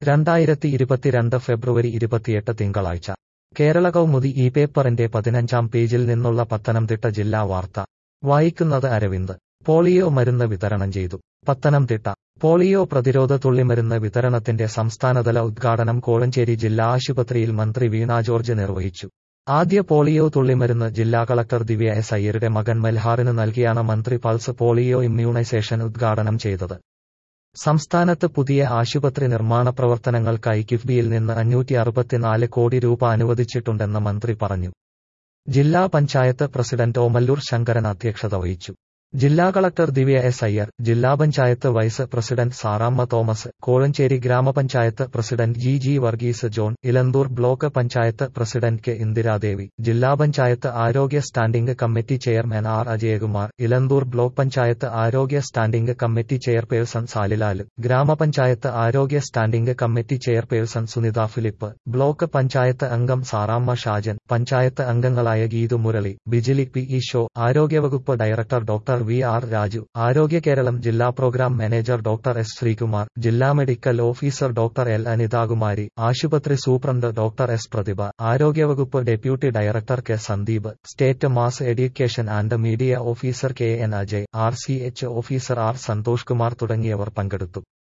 രണ്ടായിരത്തി ഇരുപത്തിരണ്ട് ഫെബ്രുവരി ഇരുപത്തിയെട്ട് തിങ്കളാഴ്ച കേരള കൗമുദി ഈ പേപ്പറിന്റെ പതിനഞ്ചാം പേജിൽ നിന്നുള്ള പത്തനംതിട്ട ജില്ലാ വാർത്ത വായിക്കുന്നത് അരവിന്ദ് പോളിയോ മരുന്ന് വിതരണം ചെയ്തു പത്തനംതിട്ട പോളിയോ പ്രതിരോധ തുള്ളിമരുന്ന് വിതരണത്തിന്റെ സംസ്ഥാനതല ഉദ്ഘാടനം കോഴഞ്ചേരി ജില്ലാ ആശുപത്രിയിൽ മന്ത്രി വീണ ജോർജ് നിർവഹിച്ചു ആദ്യ പോളിയോ തുള്ളിമരുന്ന് ജില്ലാ കളക്ടർ ദിവ്യ എസ് അയ്യരുടെ മകൻ മൽഹാറിന് നൽകിയാണ് മന്ത്രി പൾസ് പോളിയോ ഇമ്മ്യൂണൈസേഷൻ ഉദ്ഘാടനം ചെയ്തത് സംസ്ഥാനത്ത് പുതിയ ആശുപത്രി നിർമ്മാണ പ്രവർത്തനങ്ങൾക്കായി കിഫ്ബിയിൽ നിന്ന് അഞ്ഞൂറ്റി അറുപത്തിനാല് കോടി രൂപ അനുവദിച്ചിട്ടുണ്ടെന്ന് മന്ത്രി പറഞ്ഞു ജില്ലാ പഞ്ചായത്ത് പ്രസിഡന്റ് ഓമല്ലൂർ ശങ്കരൻ അധ്യക്ഷത വഹിച്ചു ജില്ലാ കളക്ടർ ദിവ്യ എസ് അയ്യർ ജില്ലാ പഞ്ചായത്ത് വൈസ് പ്രസിഡന്റ് സാറാമ്മ തോമസ് കോഴഞ്ചേരി ഗ്രാമപഞ്ചായത്ത് president G G Varghese John Elanthoor block panchayat president K Indiradevi ജില്ലാ പഞ്ചായത്ത് ആരോഗ്യ standing committee chairman R Ajayakumar Elanthoor block panchayat ആരോഗ്യ സ്റ്റാൻഡിംഗ് കമ്മിറ്റി ചെയർപേഴ്സൺ സാലിലാല് ഗ്രാമപഞ്ചായത്ത് ആരോഗ്യ standing committee chairperson Sunitha Philip block panchayat അംഗം സാറാമ്മ ഷാജൻ പഞ്ചായത്ത് അംഗങ്ങളായ ഗീതു മുരളി ബിജിലി പി ഈശോ ആരോഗ്യവകുപ്പ് director doctor V R Raju ആരോഗ്യ കേരളം ജില്ലാ program manager doctor S Sreekumar ജില്ലാ medical officer doctor L Anithakumari ആശുപത്രി സൂപ്രണ്ട് ഡോക്ടർ എസ് പ്രതിഭ ആരോഗ്യവകുപ്പ് deputy director K Sandeep state mass education and media officer K N Ajay R C H officer R Santhosh Kumar തുടങ്ങിയവർ പങ്കെടുത്തു